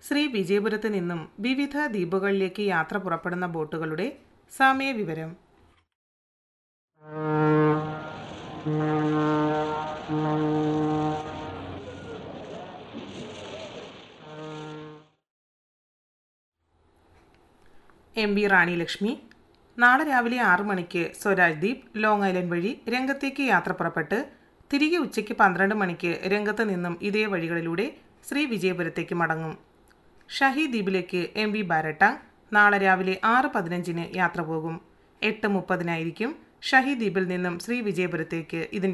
ശ്രീ വിജയപുരത്ത് നിന്നും വിവിധ ദ്വീപുകളിലേക്ക് യാത്ര പുറപ്പെടുന്ന ബോട്ടുകളുടെ സമയവിവരം എം വി റാണി ലക്ഷ്മി നാളെ രാവിലെ ആറ് മണിക്ക് സ്വരാജ് ദ്വീപ് ലോങ് ഐലൻഡ് വഴി രംഗത്തേക്ക് യാത്ര പുറപ്പെട്ട് തിരികെ ഉച്ചയ്ക്ക് പന്ത്രണ്ട് മണിക്ക് രംഗത്ത് നിന്നും ഇതേ വഴികളിലൂടെ ശ്രീ വിജയപുരത്തേക്ക് മടങ്ങും ഷഹി ദ്വീപിലേക്ക് എം വി ബാരട്ടാങ് നാളെ രാവിലെ ആറ് പതിനഞ്ചിന് യാത്ര പോകും എട്ട് മുപ്പതിനായിരിക്കും ഷഹി ദ്വീപിൽ നിന്നും ശ്രീ വിജയപുരത്തേക്ക് ഇതിൻ്റെ